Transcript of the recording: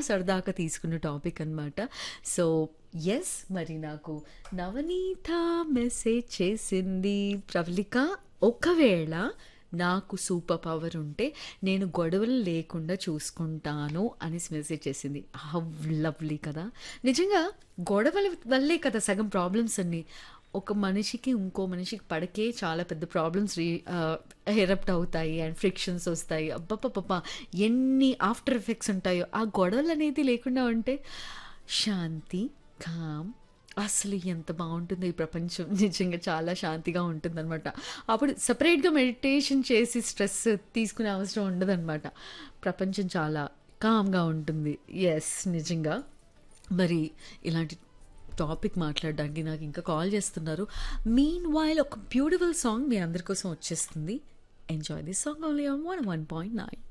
సరదాగా తీసుకున్న టాపిక్ అనమాట సో ఎస్ మరి నాకు నవనీత మెసేజ్ చేసింది ప్రవళిక ఒకవేళ నాకు సూపర్ పవర్ ఉంటే నేను గొడవలు లేకుండా చూసుకుంటాను అనేసి మెసేజ్ చేసింది హవ్ లవ్లీ కదా నిజంగా గొడవల వల్లే కదా సగం ప్రాబ్లమ్స్ అన్నీ ఒక మనిషికి ఇంకో మనిషికి పడకే చాలా పెద్ద ప్రాబ్లమ్స్ రీ ఎరప్ట్ అవుతాయి అండ్ ఫ్రిక్షన్స్ వస్తాయి అబ్బబ్బబ్బా ఎన్ని ఆఫ్టర్ ఎఫెక్ట్స్ ఉంటాయో ఆ గొడవలు అనేది లేకుండా ఉంటే శాంతి కామ్ అసలు ఎంత బాగుంటుందో ఈ ప్రపంచం నిజంగా చాలా శాంతిగా ఉంటుందన్నమాట అప్పుడు సపరేట్గా మెడిటేషన్ చేసి స్ట్రెస్ తీసుకునే అవసరం ఉండదన్నమాట ప్రపంచం చాలా కామ్గా ఉంటుంది ఎస్ నిజంగా మరి ఇలాంటి టాపిక్ మాట్లాడడానికి నాకు ఇంకా కాల్ చేస్తున్నారు మీన్ వైల్ ఒక బ్యూటిఫుల్ సాంగ్ మీ అందరి కోసం వచ్చేస్తుంది enjoy this song only on one one point nine